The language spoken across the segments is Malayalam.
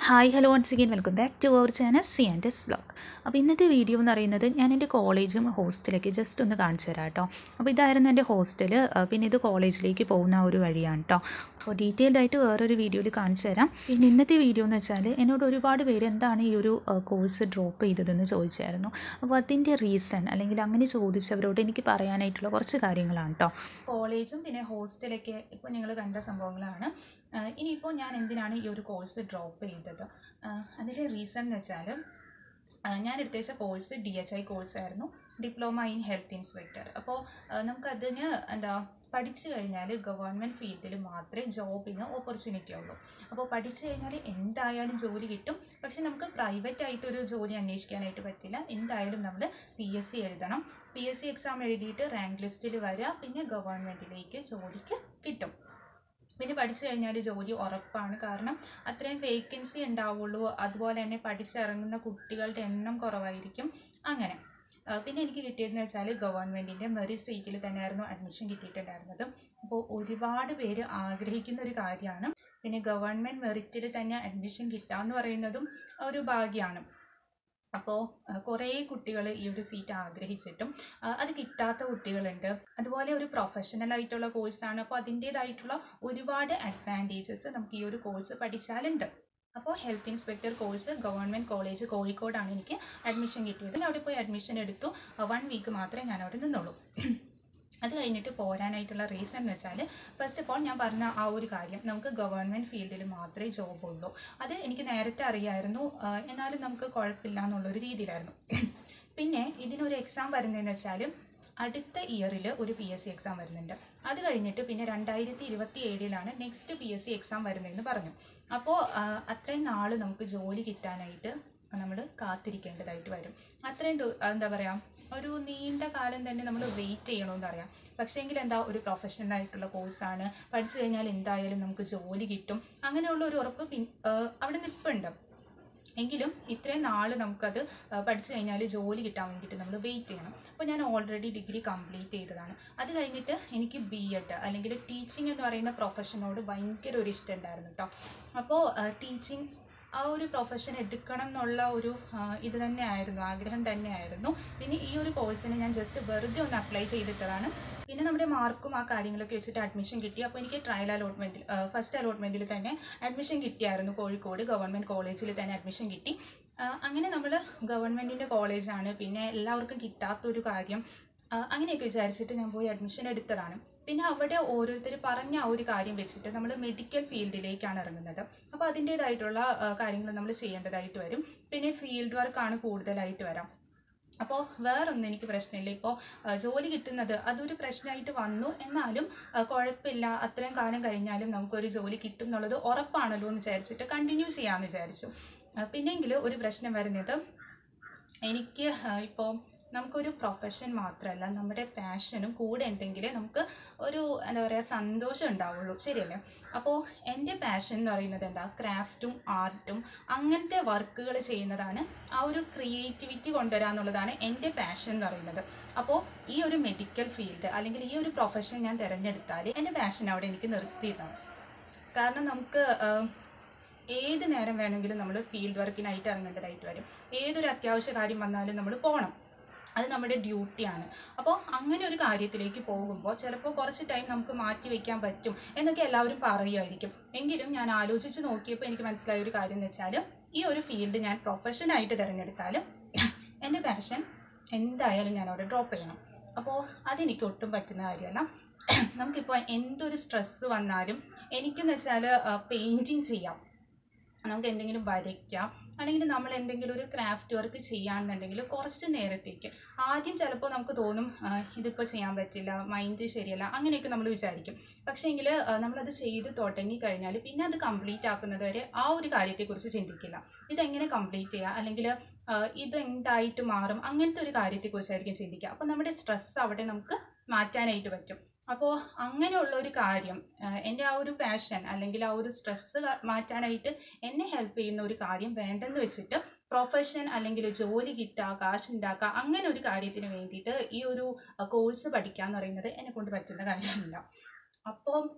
hi hello once again welcome back to our channel C and S vlog അപ്പോൾ ഇന്നത്തെ വീഡിയോ എന്ന് പറയുന്നത് ഞാൻ എൻ്റെ കോളേജും ഹോസ്റ്റലൊക്കെ ജസ്റ്റ് ഒന്ന് കാണിച്ചു തരാം കേട്ടോ അപ്പോൾ ഇതായിരുന്നു എൻ്റെ ഹോസ്റ്റൽ പിന്നെ ഇത് കോളേജിലേക്ക് പോകുന്ന ആ ഒരു വഴിയാണ് കേട്ടോ അപ്പോൾ ഡീറ്റെയിൽഡ് ആയിട്ട് വേറൊരു വീഡിയോയിൽ കാണിച്ചു തരാം പിന്നെ ഇന്നത്തെ വീഡിയോ എന്ന് വെച്ചാൽ എന്നോട് ഒരുപാട് പേര് എന്താണ് ഈ ഒരു കോഴ്സ് ഡ്രോപ്പ് ചെയ്തതെന്ന് ചോദിച്ചായിരുന്നു അപ്പോൾ അതിൻ്റെ റീസൺ അല്ലെങ്കിൽ അങ്ങനെ ചോദിച്ചവരോട് എനിക്ക് പറയാനായിട്ടുള്ള കുറച്ച് കാര്യങ്ങളാണ് കേട്ടോ കോളേജും പിന്നെ ഹോസ്റ്റലൊക്കെ ഇപ്പോൾ നിങ്ങൾ കണ്ട സംഭവങ്ങളാണ് ആഹ് ഇനിയിപ്പോൾ ഞാൻ എന്തിനാണ് ഈ ഒരു കോഴ്സ് ഡ്രോപ്പ് ചെയ്തത് ആഹ് അതിൻ്റെ റീസൺ എന്ന് വെച്ചാൽ ആഹ് ഞാൻ എടുത്ത വെച്ച കോഴ്സ് ഡി എച്ച് ഐ കോഴ്സായിരുന്നു ഡിപ്ലോമ ഇൻ ഹെൽത്ത് ഇൻസ്പെക്ടർ അപ്പോൾ നമുക്കതിന് എന്താ പഠിച്ചു കഴിഞ്ഞാൽ ഗവൺമെൻറ് ഫീൽഡിൽ മാത്രമേ ജോബിന് ഓപ്പർച്യൂണിറ്റി ഉള്ളൂ അപ്പോൾ പഠിച്ചു കഴിഞ്ഞാൽ എന്തായാലും ജോലി കിട്ടും പക്ഷെ നമുക്ക് പ്രൈവറ്റ് ആയിട്ടൊരു ജോലി അന്വേഷിക്കാനായിട്ട് പറ്റില്ല എന്തായാലും നമ്മൾ പി എസ് സി എഴുതണം പി എസ് സി എക്സാം എഴുതിയിട്ട് റാങ്ക് ലിസ്റ്റിൽ വരിക പിന്നെ ഗവൺമെൻറ്റിലേക്ക് ജോലിക്ക് കിട്ടും പിന്നെ പഠിച്ചു കഴിഞ്ഞാൽ ജോലി ഉറപ്പാണ് കാരണം അത്രയും വേക്കൻസി ഉണ്ടാവുള്ളൂ അതുപോലെ തന്നെ പഠിച്ചിറങ്ങുന്ന കുട്ടികളുടെ എണ്ണം കുറവായിരിക്കും അങ്ങനെ ആ, പിന്നെ എനിക്ക് കിട്ടിയതെന്ന് വെച്ചാൽ ഗവൺമെൻറ്റിൻ്റെ മെറിറ്റ് സീറ്റിൽ തന്നെയായിരുന്നു അഡ്മിഷൻ കിട്ടിയിട്ടുണ്ടായിരുന്നത് അപ്പോൾ ഒരുപാട് പേര് ആഗ്രഹിക്കുന്ന ഒരു കാര്യമാണ് പിന്നെ ഗവൺമെൻറ് മെറിറ്റിൽ തന്നെ അഡ്മിഷൻ കിട്ടുക എന്ന് പറയുന്നതും ഒരു ഭാഗ്യമാണ് അപ്പോൾ കുറേ കുട്ടികൾ ഈ ഒരു സീറ്റ് ആഗ്രഹിച്ചിട്ടും ആ, അത് കിട്ടാത്ത കുട്ടികളുണ്ട് അതുപോലെ ഒരു പ്രൊഫഷണൽ ആയിട്ടുള്ള കോഴ്സാണ് അപ്പോൾ അതിൻ്റേതായിട്ടുള്ള ഒരുപാട് അഡ്വാൻറ്റേജസ് നമുക്ക് ഈ ഒരു കോഴ്സ് പഠിച്ചാലുണ്ട് അപ്പോൾ health inspector course government college കോഴിക്കോടാണ് എനിക്ക് അഡ്മിഷൻ കിട്ടിയത് അവിടെ പോയി അഡ്മിഷൻ എടുത്തു വൺ വീക്ക് മാത്രമേ ഞാൻ അവിടെ നിന്നുള്ളൂ അത് കഴിഞ്ഞിട്ട് പോരാനായിട്ടുള്ള റീസൺ എന്ന് വെച്ചാൽ ഫസ്റ്റ് ഓഫ് ഓൾ ഞാൻ പറഞ്ഞ ആ ഒരു കാര്യം നമുക്ക് ഗവൺമെൻറ് ഫീൽഡിൽ മാത്രമേ ജോബ് ഉള്ളൂ അത് എനിക്ക് നേരത്തെ അറിയായിരുന്നു ആ, എന്നാലും നമുക്ക് കുഴപ്പമില്ല എന്നുള്ളൊരു രീതിയിലായിരുന്നു പിന്നെ ഇതിനൊരു എക്സാം വരുന്നതെന്ന് വെച്ചാൽ അടുത്ത ഇയറിൽ ഒരു പി എസ് സി എക്സാം വരുന്നുണ്ട് അത് കഴിഞ്ഞിട്ട് പിന്നെ രണ്ടായിരത്തി ഇരുപത്തി ഏഴിലാണ് next P S C exam വരുന്നതെന്ന് പറഞ്ഞു അപ്പോൾ അത്രയും നാൾ നമുക്ക് ജോലി കിട്ടാനായിട്ട് നമ്മൾ കാത്തിരിക്കേണ്ടതായിട്ട് വരും അത്രയും ദു- എന്താ പറയുക ഒരു നീണ്ട കാലം തന്നെ നമ്മൾ വെയിറ്റ് ചെയ്യണമെന്ന് അറിയാം പക്ഷേ എങ്കിൽ എന്താ ഒരു പ്രൊഫഷണൽ ആയിട്ടുള്ള കോഴ്സാണ് പഠിച്ചു കഴിഞ്ഞാൽ എന്തായാലും നമുക്ക് ജോലി കിട്ടും അങ്ങനെയുള്ള ഒരു ഉറപ്പ് പിൻ ആ, അവിടെ നിൽപ്പുണ്ട് എങ്കിലും ഇത്രയും നാൾ നമുക്കത് ആ, പഠിച്ചു കഴിഞ്ഞാൽ ജോലി കിട്ടാൻ വേണ്ടിയിട്ട് നമ്മൾ വെയിറ്റ് ചെയ്യണം അപ്പോൾ ഞാൻ ഓൾറെഡി ഡിഗ്രി കംപ്ലീറ്റ് ചെയ്തതാണ് അത് കഴിഞ്ഞിട്ട് എനിക്ക് ബി എഡ് അല്ലെങ്കിൽ ടീച്ചിങ് എന്ന് പറയുന്ന പ്രൊഫഷനോട് ഭയങ്കര ഒരു ഇഷ്ടം ഉണ്ടായിരുന്നു കേട്ടോ അപ്പോൾ ടീച്ചിങ് ആ ഒരു പ്രൊഫഷൻ എടുക്കണം എന്നുള്ള ഒരു ആ, ഇത് തന്നെയായിരുന്നു ആഗ്രഹം തന്നെയായിരുന്നു പിന്നെ ഈ ഒരു കോഴ്സിന് ഞാൻ ജസ്റ്റ് വെറുതെ ഒന്ന് അപ്ലൈ ചെയ്തിട്ടതാണ് പിന്നെ നമ്മുടെ മാർക്കും ആ കാര്യങ്ങളൊക്കെ വെച്ചിട്ട് അഡ്മിഷൻ കിട്ടി അപ്പോൾ എനിക്ക് ട്രയൽ അലോട്ട്മെൻറ്റിൽ ഫസ്റ്റ് അലോട്ട്മെൻറ്റിൽ തന്നെ അഡ്മിഷൻ കിട്ടിയായിരുന്നു കോഴിക്കോട് ഗവൺമെൻറ് കോളേജിൽ തന്നെ അഡ്മിഷൻ കിട്ടി ആ, അങ്ങനെ നമ്മൾ ഗവൺമെൻറ്റിൻ്റെ കോളേജാണ് പിന്നെ എല്ലാവർക്കും കിട്ടാത്തൊരു കാര്യം ആ, അങ്ങനെയൊക്കെ വിചാരിച്ചിട്ട് ഞാൻ പോയി അഡ്മിഷൻ എടുത്തതാണ് പിന്നെ അവിടെ ഓരോരുത്തർ പറഞ്ഞ ആ ഒരു കാര്യം വെച്ചിട്ട് നമ്മൾ മെഡിക്കൽ ഫീൽഡിലേക്കാണ് ഇറങ്ങുന്നത് അപ്പോൾ അതിൻ്റേതായിട്ടുള്ള കാര്യങ്ങൾ നമ്മൾ ചെയ്യേണ്ടതായിട്ട് വരും പിന്നെ ഫീൽഡ് വർക്കാണ് കൂടുതലായിട്ട് വരാം അപ്പോൾ വേറൊന്നും എനിക്ക് പ്രശ്നമില്ല ഇപ്പോൾ ജോലി കിട്ടുന്നത് അതൊരു പ്രശ്നമായിട്ട് വന്നു എന്നാലും ആ, കുഴപ്പമില്ല അത്രയും കാലം കഴിഞ്ഞാലും നമുക്കൊരു ജോലി കിട്ടും എന്നുള്ളത് ഉറപ്പാണല്ലോ എന്ന് വിചാരിച്ചിട്ട് കണ്ടിന്യൂ ചെയ്യാമെന്ന് വിചാരിച്ചു ആ, പിന്നെങ്കിൽ ഒരു പ്രശ്നം വരുന്നത് എനിക്ക് ഇപ്പോൾ നമുക്കൊരു പ്രൊഫഷൻ മാത്രമല്ല നമ്മുടെ പാഷനും കൂടെ ഉണ്ടെങ്കിലേ നമുക്ക് ഒരു എന്താ പറയുക സന്തോഷം ഉണ്ടാവുള്ളൂ ശരിയല്ലേ അപ്പോൾ എൻ്റെ പാഷൻ എന്ന് പറയുന്നത് എന്താ ക്രാഫ്റ്റും ആർട്ടും അങ്ങനത്തെ വർക്കുകൾ ചെയ്യുന്നതാണ് ആ ഒരു ക്രിയേറ്റിവിറ്റി കൊണ്ടുവരിക എന്നുള്ളതാണ് എൻ്റെ പാഷൻ എന്ന് പറയുന്നത് അപ്പോൾ ഈ ഒരു മെഡിക്കൽ ഫീൽഡ് അല്ലെങ്കിൽ ഈ ഒരു പ്രൊഫഷൻ ഞാൻ തിരഞ്ഞെടുത്താൽ എൻ്റെ പാഷൻ അവിടെ എനിക്ക് നിർത്തിയിടണം കാരണം നമുക്ക് ആഹ്, ഏത് നേരം വേണമെങ്കിലും നമ്മൾ ഫീൽഡ് വർക്കിനായിട്ട് ഇറങ്ങേണ്ടതായിട്ട് വരും ഏതൊരു അത്യാവശ്യ കാര്യം വന്നാലും നമ്മൾ പോകണം അത് നമ്മുടെ ഡ്യൂട്ടിയാണ് അപ്പോൾ അങ്ങനെ ഒരു കാര്യത്തിലേക്ക് പോകുമ്പോൾ ചിലപ്പോൾ കുറച്ച് ടൈം നമുക്ക് മാറ്റി വയ്ക്കാൻ പറ്റും എന്നൊക്കെ എല്ലാവരും പറയുമായിരിക്കും എങ്കിലും ഞാൻ ആലോചിച്ച് നോക്കിയപ്പോൾ എനിക്ക് മനസ്സിലായ ഒരു കാര്യം എന്ന് വെച്ചാൽ ഈ ഒരു ഫീൽഡ് ഞാൻ പ്രൊഫഷനായിട്ട് തിരഞ്ഞെടുത്താൽ എൻ്റെ പാഷൻ എന്തായാലും ഞാൻ അവിടെ ഡ്രോപ്പ് ചെയ്യണം അപ്പോൾ അതെനിക്ക് ഒട്ടും പറ്റുന്ന കാര്യമല്ല നമുക്കിപ്പോൾ എന്തൊരു സ്ട്രെസ്സ് വന്നാലും എനിക്കെന്ന് വെച്ചാൽ പെയിൻറ്റിങ് ചെയ്യാം നമുക്ക് എന്തെങ്കിലും വരയ്ക്കാം അല്ലെങ്കിൽ നമ്മൾ എന്തെങ്കിലും ഒരു ക്രാഫ്റ്റ് വർക്ക് ചെയ്യാണെന്നുണ്ടെങ്കിൽ കുറച്ച് നേരത്തേക്ക് ആദ്യം ചിലപ്പോൾ നമുക്ക് തോന്നും ആ, ഇതിപ്പോൾ ചെയ്യാൻ പറ്റില്ല മൈൻഡ് ശരിയല്ല അങ്ങനെയൊക്കെ നമ്മൾ വിചാരിക്കും പക്ഷേ എങ്കിൽ നമ്മളത് ചെയ്ത് തുടങ്ങി കഴിഞ്ഞാൽ പിന്നെ അത് കംപ്ലീറ്റ് ആക്കുന്നത് വരെ ആ ഒരു കാര്യത്തെക്കുറിച്ച് ചിന്തിക്കില്ല ഇതെങ്ങനെ കംപ്ലീറ്റ് ചെയ്യുക അല്ലെങ്കിൽ ഇത് എന്തായിട്ട് മാറും അങ്ങനത്തെ ഒരു കാര്യത്തെക്കുറിച്ചായിരിക്കും ചിന്തിക്കുക അപ്പോൾ നമ്മുടെ സ്ട്രെസ് അവിടെ നമുക്ക് മാറ്റാനായിട്ട് പറ്റും അപ്പോൾ അങ്ങനെയുള്ള ഒരു കാര്യം ആ, എൻ്റെ ആ ഒരു പാഷൻ അല്ലെങ്കിൽ ആ ഒരു സ്ട്രെസ്സ് മാറ്റാനായിട്ട് എന്നെ ഹെൽപ്പ് ചെയ്യുന്ന ഒരു കാര്യം വേണ്ടെന്ന് വെച്ചിട്ട് പ്രൊഫഷൻ അല്ലെങ്കിൽ ജോലി കിട്ടുക കാശ് ഉണ്ടാക്കുക അങ്ങനെ ഒരു കാര്യത്തിന് വേണ്ടിയിട്ട് ഈ ഒരു കോഴ്സ് പഠിക്കുക എന്ന് പറയുന്നത് എന്നെ കൊണ്ട് പറ്റുന്ന കാര്യമല്ല അപ്പോൾ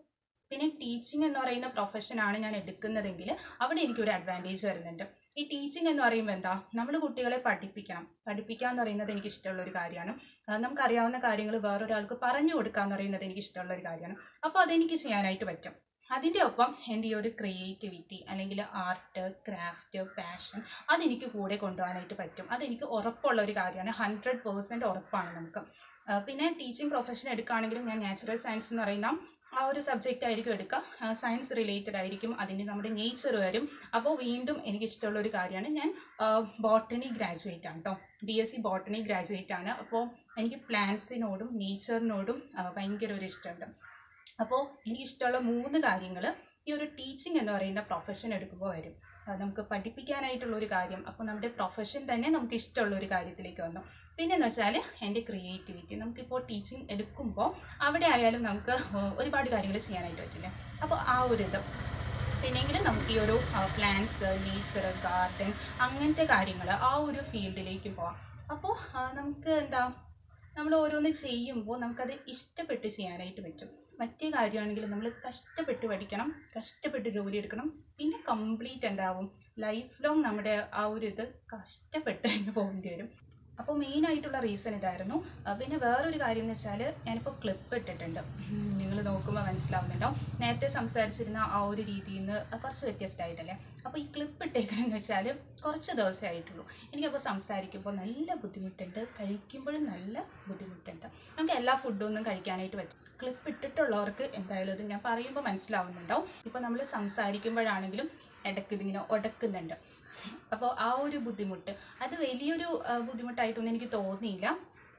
പിന്നെ ടീച്ചിങ് എന്ന് പറയുന്ന പ്രൊഫഷനാണ് ഞാൻ എടുക്കുന്നതെങ്കിൽ അവിടെ എനിക്കൊരു അഡ്വാൻറ്റേജ് വരുന്നുണ്ട് ഈ ടീച്ചിങ് എന്ന് പറയുമ്പോൾ എന്താ നമ്മൾ കുട്ടികളെ പഠിപ്പിക്കണം പഠിപ്പിക്കുക എന്ന് പറയുന്നത് എനിക്ക് ഇഷ്ടമുള്ള ഒരു കാര്യമാണ് ആ, നമുക്കറിയാവുന്ന കാര്യങ്ങൾ വേറൊരാൾക്ക് പറഞ്ഞു കൊടുക്കുക എന്ന് പറയുന്നത് എനിക്ക് ഇഷ്ടമുള്ള ഒരു കാര്യമാണ് അപ്പോൾ അതെനിക്ക് ചെയ്യാനായിട്ട് പറ്റും അതിൻ്റെ ഒപ്പം എൻ്റെ ഈ ഒരു ക്രിയേറ്റിവിറ്റി അല്ലെങ്കിൽ ആർട്ട് ക്രാഫ്റ്റ് പാഷൻ അതെനിക്ക് കൂടെ കൊണ്ടുപോകാനായിട്ട് പറ്റും അതെനിക്ക് ഉറപ്പുള്ള ഒരു കാര്യമാണ് ഹൺഡ്രഡ് പേഴ്സൻറ്റ് ഉറപ്പാണ് നമുക്ക് ആ, പിന്നെ ടീച്ചിങ് പ്രൊഫഷൻ എടുക്കുകയാണെങ്കിലും ഞാൻ നാച്ചുറൽ സയൻസ് എന്ന് പറയുന്ന ആ ഒരു സബ്ജക്റ്റ് ആയിരിക്കും എടുക്കുക സയൻസ് റിലേറ്റഡ് ആയിരിക്കും അതിൻ്റെ നമ്മുടെ നേച്ചർ വരും അപ്പോൾ വീണ്ടും എനിക്ക് ഇഷ്ടമുള്ള ഒരു കാര്യമാണ് ഞാൻ ബോട്ടണി ഗ്രാജുവേറ്റ് ആണ് കേട്ടോ B S C botany graduate ആണ് അപ്പോൾ എനിക്ക് പ്ലാന്റ്സിനോടും നേച്ചറിനോടും ഭയങ്കര ഒരു ഇഷ്ടമുണ്ട് അപ്പോൾ എനിക്കിഷ്ടമുള്ള മൂന്ന് കാര്യങ്ങൾ ഈ ഒരു ടീച്ചിങ് എന്ന് പറയുന്ന പ്രൊഫഷൻ എടുക്കുമ്പോൾ വരും ആ, നമുക്ക് പഠിപ്പിക്കാനായിട്ടുള്ള ഒരു കാര്യം അപ്പോൾ നമ്മുടെ പ്രൊഫഷൻ തന്നെ നമുക്ക് ഇഷ്ടമുള്ള ഒരു കാര്യത്തിലേക്ക് വന്നു പിന്നെന്ന് വെച്ചാൽ എൻ്റെ ക്രിയേറ്റിവിറ്റി നമുക്കിപ്പോൾ ടീച്ചിങ് എടുക്കുമ്പോൾ അവിടെ ആയാലും നമുക്ക് ഒരുപാട് കാര്യങ്ങൾ ചെയ്യാനായിട്ട് പറ്റില്ലേ അപ്പോൾ ആ ഒരു ഇത് പിന്നെങ്കിലും നമുക്ക് ഈ ഒരു പ്ലാന്റ്സ് നേച്ചർ ഗാർഡൻ അങ്ങനത്തെ കാര്യങ്ങൾ ആ ഒരു ഫീൽഡിലേക്ക് പോവാം അപ്പോൾ നമുക്ക് എന്താ നമ്മൾ ഓരോന്ന് ചെയ്യുമ്പോൾ നമുക്കത് ഇഷ്ടപ്പെട്ട് ചെയ്യാനായിട്ട് പറ്റും മറ്റേ കാര്യമാണെങ്കിൽ നമ്മൾ കഷ്ടപ്പെട്ട് പഠിക്കണം കഷ്ടപ്പെട്ട് ജോലി എടുക്കണം പിന്നെ കംപ്ലീറ്റ് എന്താവും ലൈഫ് ലോങ് നമ്മുടെ ആ ഒരു ഇത് കഷ്ടപ്പെട്ട് തന്നെ പോകേണ്ടി വരും അപ്പോൾ മെയിൻ ആയിട്ടുള്ള റീസൺ ഇതായിരുന്നു ആ, പിന്നെ വേറൊരു കാര്യം എന്ന് വെച്ചാൽ ഞാനിപ്പോൾ ക്ലിപ്പ് ഇട്ടിട്ടുണ്ട് നിങ്ങൾ നോക്കുമ്പോൾ മനസ്സിലാവുന്നുണ്ടോ നേരത്തെ സംസാരിച്ചിരുന്ന ആ ഒരു രീതിയിൽ നിന്ന് കുറച്ച് വ്യത്യസ്തമായിട്ടല്ലേ അപ്പോൾ ഈ ക്ലിപ്പ് ഇട്ടേക്കണമെന്ന് വെച്ചാൽ കുറച്ച് ദിവസമേ ആയിട്ടുള്ളൂ എനിക്കപ്പോൾ സംസാരിക്കുമ്പോൾ നല്ല ബുദ്ധിമുട്ടുണ്ട് കഴിക്കുമ്പോഴും നല്ല ബുദ്ധിമുട്ടുണ്ട് നമുക്ക് എല്ലാ ഫുഡും ഒന്നും കഴിക്കാനായിട്ട് പറ്റും ക്ലിപ്പ് ഇട്ടിട്ടുള്ളവർക്ക് എന്തായാലും ഇത് ഞാൻ പറയുമ്പോൾ മനസ്സിലാവുന്നുണ്ടാവും ഇപ്പോൾ നമ്മൾ സംസാരിക്കുമ്പോഴാണെങ്കിലും ഇടയ്ക്ക് ഇതിങ്ങനെ ഉടക്കുന്നുണ്ട് അപ്പോൾ ആ ഒരു ബുദ്ധിമുട്ട് അത് വലിയൊരു ആ, ബുദ്ധിമുട്ടായിട്ടൊന്നും എനിക്ക് തോന്നിയില്ല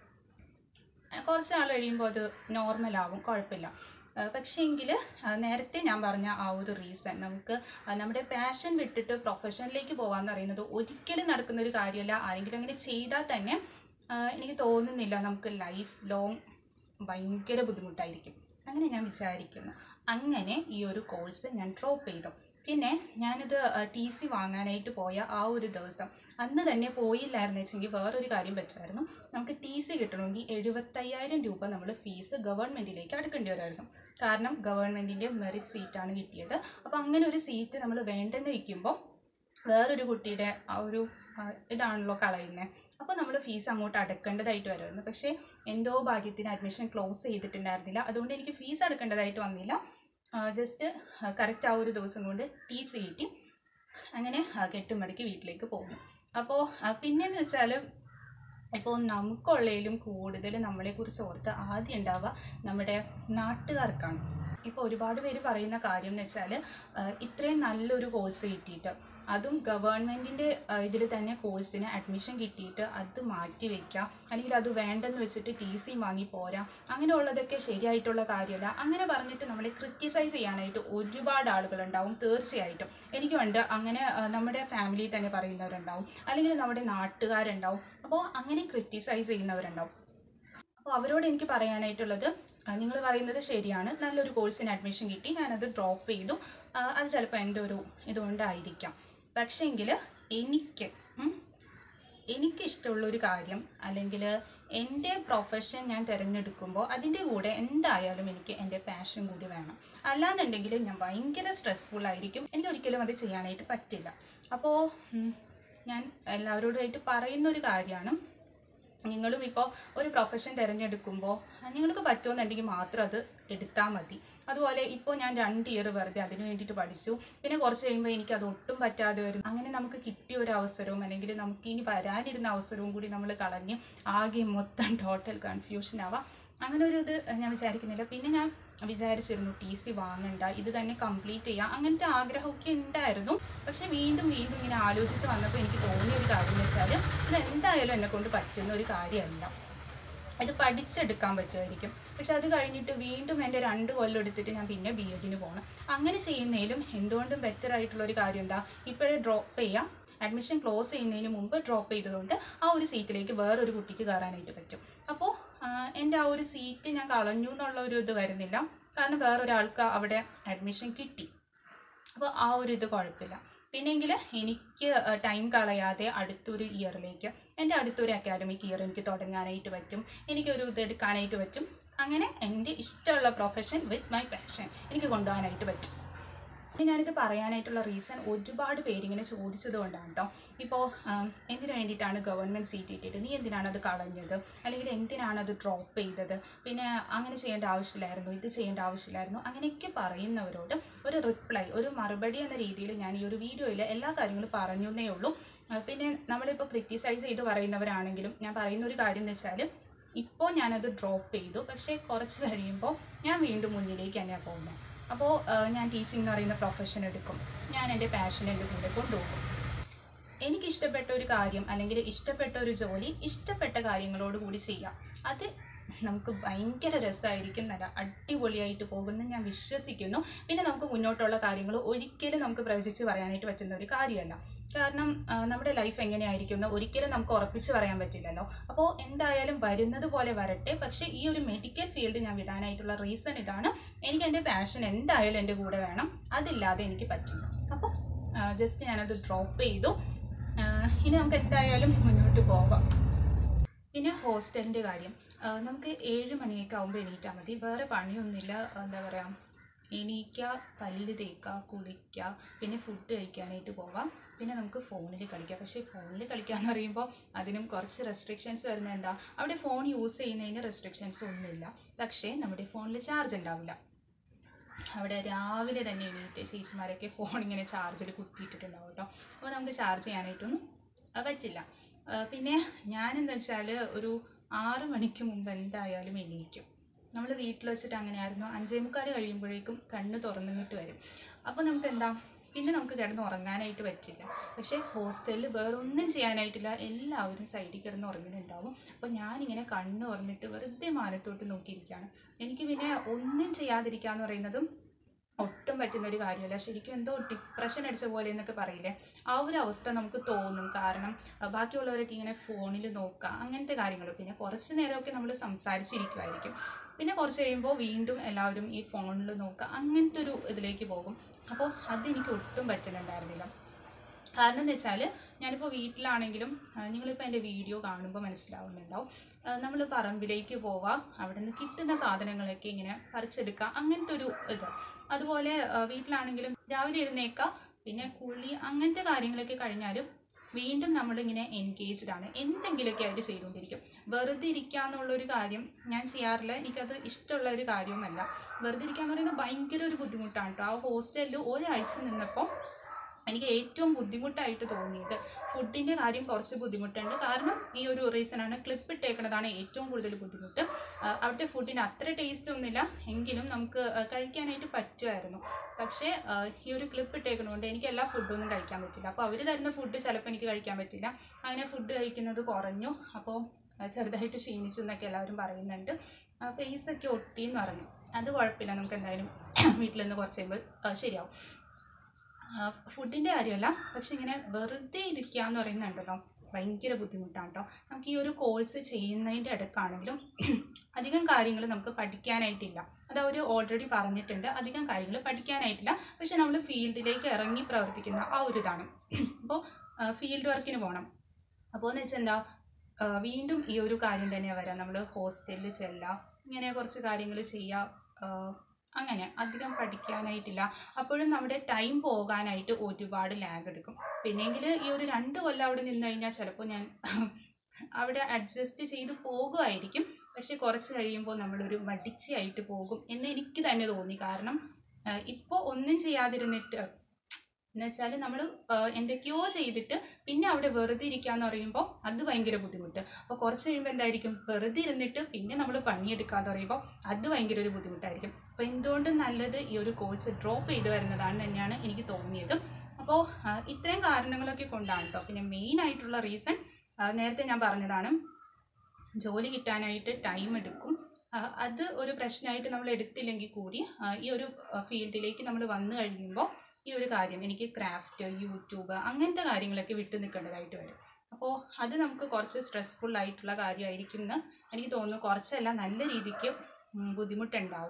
ആ, കുറച്ച് നാൾ കഴിയുമ്പോൾ അത് നോർമലാവും കുഴപ്പമില്ല പക്ഷേ എങ്കിൽ നേരത്തെ ഞാൻ പറഞ്ഞ ആ ഒരു റീസൺ നമുക്ക് ആ, നമ്മുടെ പാഷൻ വിട്ടിട്ട് പ്രൊഫഷനിലേക്ക് പോകാമെന്ന് പറയുന്നത് ഒരിക്കലും നടക്കുന്ന ഒരു കാര്യമല്ല ആരെങ്കിലും അങ്ങനെ ചെയ്താൽ തന്നെ ആ, എനിക്ക് തോന്നുന്നില്ല നമുക്ക് ലൈഫ് ലോങ് ഭയങ്കര ബുദ്ധിമുട്ടായിരിക്കും അങ്ങനെ ഞാൻ വിചാരിക്കുന്നു അങ്ങനെ ഈ ഒരു കോഴ്സ് ഞാൻ ഡ്രോപ്പ് ചെയ്തു പിന്നെ ഞാനിത് ടി സി വാങ്ങാനായിട്ട് പോയ ആ ഒരു ദിവസം അന്ന് തന്നെ പോയില്ലായിരുന്നു വെച്ചെങ്കിൽ വേറൊരു കാര്യം പറ്റുമായിരുന്നു നമുക്ക് ടി സി കിട്ടണമെങ്കിൽ എഴുപത്തയ്യായിരം രൂപ നമ്മൾ ഫീസ് ഗവൺമെൻറ്റിലേക്ക് അടക്കേണ്ടി വരുമായിരുന്നു കാരണം ഗവൺമെൻറ്റിൻ്റെ മെറിറ്റ് സീറ്റാണ് കിട്ടിയത് അപ്പോൾ അങ്ങനെ ഒരു സീറ്റ് നമ്മൾ വേണ്ടെന്ന് വയ്ക്കുമ്പോൾ വേറൊരു കുട്ടിയുടെ ആ ഒരു ആ, ഇതാണല്ലോ കളയുന്നത് അപ്പോൾ നമ്മൾ ഫീസ് അങ്ങോട്ട് അടക്കേണ്ടതായിട്ട് വരുമായിരുന്നു പക്ഷേ എന്തോ ഭാഗ്യത്തിന് അഡ്മിഷൻ ക്ലോസ് ചെയ്തിട്ടുണ്ടായിരുന്നില്ല അതുകൊണ്ട് എനിക്ക് ഫീസ് അടക്കേണ്ടതായിട്ട് വന്നില്ല ജസ്റ്റ് കറക്റ്റ് ആ ഒരു ദിവസം കൊണ്ട് ടി സി കിട്ടി അങ്ങനെ ആ, കെട്ടുമടക്കി വീട്ടിലേക്ക് പോകുന്നു അപ്പോൾ പിന്നെയെന്ന് വെച്ചാൽ ഇപ്പോൾ നമുക്കുള്ളതിലും കൂടുതൽ നമ്മളെക്കുറിച്ച് ഓർത്ത് ആദ്യം ഉണ്ടാവുക നമ്മുടെ നാട്ടുകാർക്കാണ് ഇപ്പോൾ ഒരുപാട് പേര് പറയുന്ന കാര്യം എന്ന് വെച്ചാൽ ഇത്രയും നല്ലൊരു കോഴ്സ് കിട്ടിയിട്ട് അതും ഗവൺമെൻറ്റിൻ്റെ ഇതിൽ തന്നെ കോഴ്സിന് അഡ്മിഷൻ കിട്ടിയിട്ട് അത് മാറ്റി വെക്കാം അല്ലെങ്കിൽ അത് വേണ്ടെന്ന് വെച്ചിട്ട് ടി സി വാങ്ങി പോരാ അങ്ങനെയുള്ളതൊക്കെ ശരിയായിട്ടുള്ള കാര്യമല്ല അങ്ങനെ പറഞ്ഞിട്ട് നമ്മളെ ക്രിറ്റിസൈസ് ചെയ്യാനായിട്ട് ഒരുപാട് ആളുകളുണ്ടാവും തീർച്ചയായിട്ടും എനിക്കുണ്ട് അങ്ങനെ ആ, നമ്മുടെ ഫാമിലിയിൽ തന്നെ പറയുന്നവരുണ്ടാവും അല്ലെങ്കിൽ നമ്മുടെ നാട്ടുകാരുണ്ടാവും അപ്പോൾ അങ്ങനെ ക്രിറ്റിസൈസ് ചെയ്യുന്നവരുണ്ടാവും അപ്പോൾ അവരോട് എനിക്ക് പറയാനായിട്ടുള്ളത് നിങ്ങൾ പറയുന്നത് ശരിയാണ് നല്ലൊരു കോഴ്സിന് അഡ്മിഷൻ കിട്ടി ഞാനത് ഡ്രോപ്പ് ചെയ്തു ആ, അത് ചിലപ്പോൾ എൻ്റെ ഒരു ഇതുകൊണ്ടായിരിക്കാം പക്ഷേങ്കിൽ എനിക്ക് ഉം, എനിക്ക് ഇഷ്ടമുള്ളൊരു കാര്യം അല്ലെങ്കിൽ എൻ്റെ പ്രൊഫഷൻ ഞാൻ തിരഞ്ഞെടുക്കുമ്പോൾ അതിൻ്റെ കൂടെ എന്തായാലും എനിക്ക് എൻ്റെ പാഷൻ കൂടി വേണം അല്ലാന്നുണ്ടെങ്കിൽ ഞാൻ ഭയങ്കര സ്ട്രെസ്ഫുൾ ആയിരിക്കും എനിക്ക് ഒരിക്കലും അത് ചെയ്യാനായിട്ട് പറ്റില്ല അപ്പോൾ ഉം, ഞാൻ എല്ലാവരോടുമായിട്ട് പറയുന്ന ഒരു കാര്യമാണ് നിങ്ങളും ഇപ്പോൾ ഒരു പ്രൊഫഷൻ തിരഞ്ഞെടുക്കുമ്പോൾ നിങ്ങൾക്ക് പറ്റുമെന്നുണ്ടെങ്കിൽ മാത്രം അത് എടുത്താൽ മതി അതുപോലെ ഇപ്പോൾ ഞാൻ രണ്ട് ഇയർ വെറുതെ അതിന് വേണ്ടിയിട്ട് പഠിച്ചു പിന്നെ കുറച്ച് കഴിയുമ്പോൾ എനിക്ക് അത് ഒട്ടും പറ്റാതെ വരും അങ്ങനെ നമുക്ക് കിട്ടിയ ഒരു അവസരവും അല്ലെങ്കിൽ നമുക്ക് ഇനി വരാനിരുന്ന അവസരവും കൂടി നമ്മൾ കളഞ്ഞ് ആകെ മൊത്തം ടോട്ടൽ കൺഫ്യൂഷൻ ആവാം അങ്ങനെ ഒരു ഇത് ഞാൻ വിചാരിക്കുന്നില്ല പിന്നെ ഞാൻ വിചാരിച്ചിരുന്നു ടി സി വാങ്ങണ്ട ഇത് തന്നെ കംപ്ലീറ്റ് ചെയ്യാം അങ്ങനത്തെ ആഗ്രഹമൊക്കെ ഉണ്ടായിരുന്നു പക്ഷെ വീണ്ടും വീണ്ടും ഇങ്ങനെ ആലോചിച്ച് വന്നപ്പോൾ എനിക്ക് തോന്നിയ ഒരു കാര്യം എന്ന് വെച്ചാൽ ഇത് എന്തായാലും എന്നെ കൊണ്ട് പറ്റുന്ന ഒരു കാര്യമല്ല ഇത് പഠിച്ചെടുക്കാൻ പറ്റുമായിരിക്കും പക്ഷെ അത് കഴിഞ്ഞിട്ട് വീണ്ടും എൻ്റെ രണ്ട് കൊല്ലം എടുത്തിട്ട് ഞാൻ പിന്നെ ബി എഡിന് പോകണം അങ്ങനെ ചെയ്യുന്നതിലും എന്തുകൊണ്ടും ബെറ്റർ ആയിട്ടുള്ള ഒരു കാര്യം എന്താ ഇപ്പോഴേ ഡ്രോപ്പ് ചെയ്യാം അഡ്മിഷൻ ക്ലോസ് ചെയ്യുന്നതിന് മുമ്പ് ഡ്രോപ്പ് ചെയ്തതുകൊണ്ട് ആ ഒരു സീറ്റിലേക്ക് വേറൊരു കുട്ടിക്ക് കയറാനായിട്ട് പറ്റും അപ്പോൾ എൻ്റെ ആ ഒരു സീറ്റ് ഞാൻ കളഞ്ഞു എന്നുള്ള ഒരു ഇത് വരുന്നില്ല കാരണം വേറൊരാൾക്ക് അവിടെ അഡ്മിഷൻ കിട്ടി അപ്പോൾ ആ ഒരു ഇത് കുഴപ്പമില്ല പിന്നെങ്കിൽ എനിക്ക് ടൈം കളയാതെ അടുത്തൊരു ഇയറിലേക്ക് എൻ്റെ അടുത്തൊരു അക്കാഡമിക് ഇയർ എനിക്ക് തുടങ്ങാനായിട്ട് പറ്റും എനിക്കൊരു ഇത് എടുക്കാനായിട്ട് പറ്റും അങ്ങനെ എൻ്റെ ഇഷ്ടമുള്ള പ്രൊഫഷൻ വിത്ത് മൈ പാഷൻ എനിക്ക് കൊണ്ടുപോകാനായിട്ട് പറ്റും ഇനി ഞാനിത് പറയാനായിട്ടുള്ള റീസൺ ഒരുപാട് പേരിങ്ങനെ ചോദിച്ചത് കൊണ്ടാണ് കേട്ടോ ഇപ്പോൾ എന്തിനു വേണ്ടിയിട്ടാണ് ഗവൺമെൻറ് സീറ്റ് ഇട്ടിട്ട് നീ എന്തിനാണ് അത് കളഞ്ഞത് അല്ലെങ്കിൽ എന്തിനാണ് അത് ഡ്രോപ്പ് ചെയ്തത് പിന്നെ അങ്ങനെ ചെയ്യേണ്ട ആവശ്യമില്ലായിരുന്നു ഇത് ചെയ്യേണ്ട ആവശ്യമില്ലായിരുന്നു അങ്ങനെയൊക്കെ പറയുന്നവരോട് ഒരു റിപ്ലൈ ഒരു മറുപടി എന്ന രീതിയിൽ ഞാൻ ഈ ഒരു വീഡിയോയിൽ എല്ലാ കാര്യങ്ങളും പറഞ്ഞു എന്നേ ഉള്ളൂ ആ, പിന്നെ നമ്മളിപ്പോൾ ക്രിറ്റിസൈസ് ചെയ്ത് പറയുന്നവരാണെങ്കിലും ഞാൻ പറയുന്ന ഒരു കാര്യം എന്ന് വെച്ചാൽ ഇപ്പോൾ ഞാനത് ഡ്രോപ്പ് ചെയ്തു പക്ഷേ കുറച്ച് കഴിയുമ്പോൾ ഞാൻ വീണ്ടും മുന്നിലേക്ക് തന്നെയാണ് പോകുന്നത് അപ്പോൾ ഞാൻ ടീച്ചിങ് എന്ന് പറയുന്ന പ്രൊഫഷൻ എടുക്കും ഞാൻ എൻ്റെ പാഷൻ എൻ്റെ കൂടെ കൊണ്ടുപോകും എനിക്കിഷ്ടപ്പെട്ട ഒരു കാര്യം അല്ലെങ്കിൽ ഇഷ്ടപ്പെട്ട ഒരു ജോലി ഇഷ്ടപ്പെട്ട കാര്യങ്ങളോട് കൂടി ചെയ്യാം അത് നമുക്ക് ഭയങ്കര രസമായിരിക്കും നല്ല അടിപൊളിയായിട്ട് പോകുമെന്ന് ഞാൻ വിശ്വസിക്കുന്നു പിന്നെ നമുക്ക് മുന്നോട്ടുള്ള കാര്യങ്ങൾ ഒരിക്കലും നമുക്ക് പ്രവചിച്ച് പറയാനായിട്ട് പറ്റുന്ന ഒരു കാര്യമല്ല കാരണം ആ, നമ്മുടെ ലൈഫ് എങ്ങനെയായിരിക്കും എന്ന് ഒരിക്കലും നമുക്ക് ഉറപ്പിച്ച് പറയാൻ പറ്റില്ലല്ലോ അപ്പോൾ എന്തായാലും വരുന്നത് പോലെ വരട്ടെ പക്ഷേ ഈ ഒരു മെഡിക്കൽ ഫീൽഡ് ഞാൻ വിടാനായിട്ടുള്ള റീസൺ ഇതാണ് എനിക്ക് എൻ്റെ പാഷൻ എന്തായാലും എൻ്റെ കൂടെ വേണം അതില്ലാതെ എനിക്ക് പറ്റില്ല അപ്പോൾ ജസ്റ്റ് ഞാനത് ഡ്രോപ്പ് ചെയ്തു ആ, ഇനി നമുക്ക് എന്തായാലും മുന്നോട്ട് പോവാം പിന്നെ ഹോസ്റ്റലിൻ്റെ കാര്യം ആ, നമുക്ക് ഏഴ് മണിയൊക്കെ ആകുമ്പോൾ എണീറ്റാൽ മതി വേറെ പണിയൊന്നുമില്ല എന്താ പറയുക എണീക്കുക പല്ല് തേക്കുക കുളിക്കുക പിന്നെ ഫുഡ് കഴിക്കാനായിട്ട് പോവാം പിന്നെ നമുക്ക് ഫോണിൽ കളിക്കാം പക്ഷേ ഫോണിൽ കളിക്കുക എന്ന് പറയുമ്പോൾ അതിനും കുറച്ച് റെസ്ട്രിക്ഷൻസ് വരുന്നത് എന്താ അവിടെ ഫോൺ യൂസ് ചെയ്യുന്നതിന് റെസ്ട്രിക്ഷൻസ് ഒന്നുമില്ല പക്ഷേ നമ്മുടെ ഫോണിൽ ചാർജ് ഉണ്ടാവില്ല അവിടെ രാവിലെ തന്നെ എണീറ്റ് ചേച്ചിമാരൊക്കെ ഫോൺ ഇങ്ങനെ ചാർജിൽ കുത്തിയിട്ടിട്ടുണ്ടാവും കേട്ടോ അപ്പോൾ നമുക്ക് ചാർജ് ചെയ്യാനായിട്ടൊന്നും ആ, പറ്റില്ല ആ, പിന്നെ ഞാനെന്ന് വെച്ചാൽ ഒരു ആറ് മണിക്ക് മുമ്പ് എന്തായാലും എണീക്കും നമ്മൾ വീട്ടിൽ വെച്ചിട്ട് അങ്ങനെയായിരുന്നു അഞ്ചേ മുക്കാൽ കഴിയുമ്പോഴേക്കും കണ്ണ് തുറന്നിട്ട് വരും അപ്പോൾ നമുക്ക് എന്താ പിന്നെ നമുക്ക് കിടന്ന് ഉറങ്ങാനായിട്ട് പറ്റില്ല പക്ഷേ ഹോസ്റ്റലിൽ വേറെ ഒന്നും ചെയ്യാനായിട്ടില്ല എല്ലാവരും സൈഡിൽ കിടന്ന് ഉറങ്ങുന്നുണ്ടാവും അപ്പോൾ ഞാനിങ്ങനെ കണ്ണ് തുറന്നിട്ട് വെറുതെ മാനത്തോട്ട് നോക്കിയിരിക്കുകയാണ് എനിക്ക് പിന്നെ ഒന്നും ചെയ്യാതിരിക്കുക എന്ന് പറയുന്നതും ഒട്ടും പറ്റുന്ന ഒരു കാര്യമല്ല ശരിക്കും എന്തോ ഡിപ്രഷൻ അടിച്ച പോലെ എന്നൊക്കെ പറയില്ലേ ആ ഒരു അവസ്ഥ നമുക്ക് തോന്നും കാരണം അഹ് ബാക്കിയുള്ളവരൊക്കെ ഇങ്ങനെ ഫോണിൽ നോക്കുക അങ്ങനത്തെ കാര്യങ്ങൾ പിന്നെ കുറച്ച് നേരമൊക്കെ നമ്മൾ സംസാരിച്ചിരിക്കുമായിരിക്കും പിന്നെ കുറച്ച് കഴിയുമ്പോൾ വീണ്ടും എല്ലാവരും ഈ ഫോണിൽ നോക്കുക അങ്ങനത്തെ ഒരു ഇതിലേക്ക് പോകും അപ്പോൾ അതെനിക്ക് ഒട്ടും പറ്റുന്നുണ്ടായിരുന്നില്ല കാരണം എന്ന് വെച്ചാൽ ഞാനിപ്പോൾ വീട്ടിലാണെങ്കിലും ആ, നിങ്ങളിപ്പോൾ എൻ്റെ വീഡിയോ കാണുമ്പോൾ മനസ്സിലാവുന്നുണ്ടാവും നമ്മൾ പറമ്പിലേക്ക് പോവാം അവിടെ നിന്ന് കിട്ടുന്ന സാധനങ്ങളൊക്കെ ഇങ്ങനെ പറിച്ചെടുക്കുക അങ്ങനത്തെ ഒരു ഇത് അതുപോലെ ആ, വീട്ടിലാണെങ്കിലും രാവിലെ എഴുന്നേക്കുക പിന്നെ കുളി അങ്ങനത്തെ കാര്യങ്ങളൊക്കെ കഴിഞ്ഞാലും വീണ്ടും നമ്മളിങ്ങനെ എൻഗേജ്ഡ് ആണ് എന്തെങ്കിലുമൊക്കെ ആയിട്ട് ചെയ്തുകൊണ്ടിരിക്കും വെറുതെ ഇരിക്കുക എന്നുള്ളൊരു കാര്യം ഞാൻ ചെയ്യാറില്ല എനിക്കത് ഇഷ്ടമുള്ള ഒരു കാര്യവുമല്ല വെറുതെ ഇരിക്കുക എന്ന് പറയുന്നത് ഭയങ്കര ഒരു ബുദ്ധിമുട്ടാണ് കേട്ടോ ആ ഹോസ്റ്റലിൽ ഒരാഴ്ച നിന്നപ്പോൾ എനിക്ക് ഏറ്റവും ബുദ്ധിമുട്ടായിട്ട് തോന്നിയത് ഫുഡിൻ്റെ കാര്യം കുറച്ച് ബുദ്ധിമുട്ടുണ്ട് കാരണം ഈ ഒരു റീസണാണ് ക്ലിപ്പ് ഇട്ടേക്കുന്നതാണ് ഏറ്റവും കൂടുതൽ ബുദ്ധിമുട്ട് ആ, അവിടുത്തെ ഫുഡിന് അത്ര ടേസ്റ്റ് ഒന്നുമില്ല എങ്കിലും നമുക്ക് ആ, കഴിക്കാനായിട്ട് പറ്റുമായിരുന്നു പക്ഷേ ആ, ഈ ഒരു ക്ലിപ്പ് ഇട്ടേക്കുന്നതുകൊണ്ട് എനിക്ക് എല്ലാ ഫുഡൊന്നും കഴിക്കാൻ പറ്റില്ല അപ്പോൾ അവർ തരുന്ന ഫുഡ് ചിലപ്പോൾ എനിക്ക് കഴിക്കാൻ പറ്റില്ല അങ്ങനെ ഫുഡ് കഴിക്കുന്നത് കുറഞ്ഞു അപ്പോൾ ആ, ചെറുതായിട്ട് ക്ഷീണിച്ചു എന്നൊക്കെ എല്ലാവരും പറയുന്നുണ്ട് ഫേസൊക്കെ ഒട്ടി എന്ന് പറഞ്ഞു അത് കുഴപ്പമില്ല നമുക്ക് എന്തായാലും വീട്ടിൽ നിന്ന് കുറച്ച് കഴിയുമ്പോൾ ആ, ശരിയാവും ഫുഡിൻ്റെ കാര്യമല്ല പക്ഷെ ഇങ്ങനെ വെറുതെ ഇരിക്കുക എന്ന് പറയുന്നുണ്ടല്ലോ ഭയങ്കര ബുദ്ധിമുട്ടാണ് കേട്ടോ നമുക്ക് ഈ ഒരു കോഴ്സ് ചെയ്യുന്നതിൻ്റെ ഇടയ്ക്കാണെങ്കിലും അധികം കാര്യങ്ങൾ നമുക്ക് പഠിക്കാനായിട്ടില്ല അത് അവർ ഓൾറെഡി പറഞ്ഞിട്ടുണ്ട് അധികം കാര്യങ്ങൾ പഠിക്കാനായിട്ടില്ല പക്ഷെ നമ്മൾ ഫീൽഡിലേക്ക് ഇറങ്ങി പ്രവർത്തിക്കുന്ന ആ ഒരു ഇതാണ് അപ്പോൾ ഫീൽഡ് വർക്കിന് പോകണം അപ്പോൾ എന്ന് വെച്ചാൽ എന്താ ആ, വീണ്ടും ഈ ഒരു കാര്യം തന്നെയാണ് വരാം നമ്മൾ ഹോസ്റ്റലിൽ ചെല്ലുക ഇങ്ങനെ കുറച്ച് കാര്യങ്ങൾ ചെയ്യുക ആ, അങ്ങനെ അധികം പഠിക്കാനായിട്ടില്ല അപ്പോഴും നമ്മുടെ ടൈം പോകാനായിട്ട് ഒരുപാട് ലാഗ് എടുക്കും പിന്നെങ്കിൽ ഈ ഒരു രണ്ട് കൊല്ലം അവിടെ നിന്ന് കഴിഞ്ഞാൽ ചിലപ്പോൾ ഞാൻ അവിടെ അഡ്ജസ്റ്റ് ചെയ്ത് പോകുമായിരിക്കും പക്ഷെ കുറച്ച് കഴിയുമ്പോൾ നമ്മളൊരു മടിച്ചയായിട്ട് പോകും എന്ന് എനിക്ക് തന്നെ തോന്നി കാരണം ഇപ്പോൾ ഒന്നും ചെയ്യാതിരുന്നിട്ട് എന്ന് വെച്ചാൽ നമ്മൾ എന്തൊക്കെയോ ചെയ്തിട്ട് പിന്നെ അവിടെ വെറുതെ ഇരിക്കാന്ന് പറയുമ്പോൾ അത് ഭയങ്കര ബുദ്ധിമുട്ട് അപ്പോൾ കുറച്ച് കഴിയുമ്പോൾ എന്തായിരിക്കും വെറുതെ ഇരുന്നിട്ട് പിന്നെ നമ്മൾ പണിയെടുക്കാന്ന് പറയുമ്പോൾ അത് ഭയങ്കര ഒരു ബുദ്ധിമുട്ടായിരിക്കും അപ്പോൾ എന്തുകൊണ്ടും നല്ലത് ഈ ഒരു കോഴ്സ് ഡ്രോപ്പ് ചെയ്ത് വരുന്നതാണ് തന്നെയാണ് എനിക്ക് തോന്നിയത് അപ്പോൾ ഇത്രയും കാരണങ്ങളൊക്കെ കൊണ്ടാണ് കേട്ടോ പിന്നെ മെയിൻ ആയിട്ടുള്ള റീസൺ നേരത്തെ ഞാൻ പറഞ്ഞതാണ് ജോലി കിട്ടാനായിട്ട് ടൈം എടുക്കും ആ, അത് ഒരു പ്രശ്നമായിട്ട് നമ്മൾ എടുത്തില്ലെങ്കിൽ കൂടി ആ, ഈ ഒരു ഫീൽഡിലേക്ക് നമ്മൾ വന്നു കഴിയുമ്പോൾ ഈ ഒരു കാര്യം എനിക്ക് ക്രാഫ്റ്റ് യൂട്യൂബ് അങ്ങനത്തെ കാര്യങ്ങളൊക്കെ വിട്ടു നിൽക്കേണ്ടതായിട്ട് വരും അപ്പോൾ അത് നമുക്ക് കുറച്ച് സ്ട്രെസ്ഫുൾ ആയിട്ടുള്ള കാര്യമായിരിക്കും എന്ന് എനിക്ക് തോന്നുന്നു കുറച്ചല്ല നല്ല രീതിക്ക് ഉം, ബുദ്ധിമുട്ടുണ്ടാവും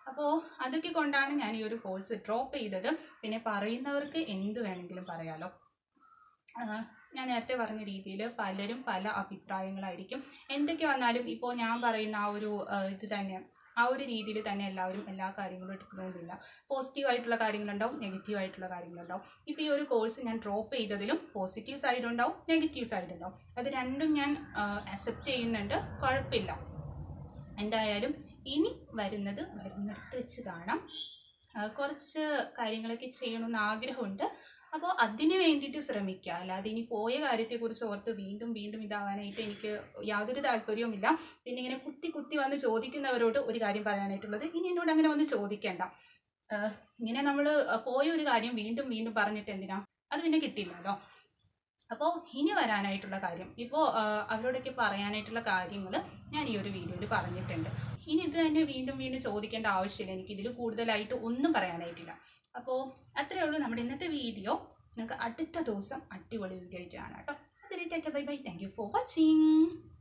അപ്പോൾ അതൊക്കെ കൊണ്ടാണ് ഞാൻ ഈ ഒരു കോഴ്സ് ഡ്രോപ്പ് ചെയ്തത് പിന്നെ പറയുന്നവർക്ക് എന്ത് വേണമെങ്കിലും പറയാലോ ആ, ഞാൻ നേരത്തെ പറഞ്ഞ രീതിയിൽ പലരും പല അഭിപ്രായങ്ങളായിരിക്കും എന്തൊക്കെ വന്നാലും ഇപ്പോൾ ഞാൻ പറയുന്ന ആ ഒരു ആ, ഇത് തന്നെ ആ ഒരു രീതിയിൽ തന്നെ എല്ലാവരും എല്ലാ കാര്യങ്ങളും എടുക്കണമെന്നില്ല പോസിറ്റീവ് ആയിട്ടുള്ള കാര്യങ്ങളുണ്ടാവും നെഗറ്റീവ് ആയിട്ടുള്ള കാര്യങ്ങളുണ്ടാവും ഇപ്പോൾ ഈ ഒരു കോഴ്സ് ഞാൻ ഡ്രോപ്പ് ചെയ്തതിലും പോസിറ്റീവ് സൈഡ് ഉണ്ടാവും നെഗറ്റീവ് സൈഡ് ഉണ്ടാവും അത് രണ്ടും ഞാൻ അക്സെപ്റ്റ് ചെയ്യുന്നുണ്ട് കുഴപ്പമില്ല എന്തായാലും ഇനി വരുന്നത് വരുന്നിടത്ത് വെച്ച് കാണാം ആ, കുറച്ച് കാര്യങ്ങളൊക്കെ ചെയ്യണമെന്ന് ആഗ്രഹമുണ്ട് അപ്പോൾ അതിന് വേണ്ടിയിട്ട് ശ്രമിക്കുക അല്ലാതെ ഇനി പോയ കാര്യത്തെക്കുറിച്ച് ഓർത്ത് വീണ്ടും വീണ്ടും ഇതാവാനായിട്ട് എനിക്ക് യാതൊരു താല്പര്യവുമില്ല പിന്നെ ഇങ്ങനെ കുത്തി കുത്തി വന്ന് ചോദിക്കുന്നവരോട് ഒരു കാര്യം പറയാനായിട്ടുള്ളത് ഇനി എന്നോട് അങ്ങനെ വന്ന് ചോദിക്കേണ്ട ആ, ഇങ്ങനെ നമ്മൾ പോയ ഒരു കാര്യം വീണ്ടും വീണ്ടും പറഞ്ഞിട്ട് എന്തിനാ അത് പിന്നെ കിട്ടില്ലല്ലോ അപ്പോൾ ഇനി വരാനായിട്ടുള്ള കാര്യം ഇപ്പോൾ അവരോടൊക്കെ പറയാനായിട്ടുള്ള കാര്യങ്ങൾ ഞാൻ ഈ ഒരു വീഡിയോയിൽ പറഞ്ഞിട്ടുണ്ട് ഇനി ഇത് തന്നെ വീണ്ടും വീണ്ടും ചോദിക്കേണ്ട ആവശ്യമില്ല എനിക്ക് ഇതിൽ കൂടുതലായിട്ട് ഒന്നും പറയാനായിട്ടില്ല അപ്പോൾ അത്രയേ ഉള്ളൂ നമ്മുടെ ഇന്നത്തെ വീഡിയോ നമുക്ക് അടുത്ത ദിവസം അടിപൊളി വീഡിയോ ആയിട്ട് കാണാം കേട്ടോ അതിലേക്ക് bye bye thank you for watching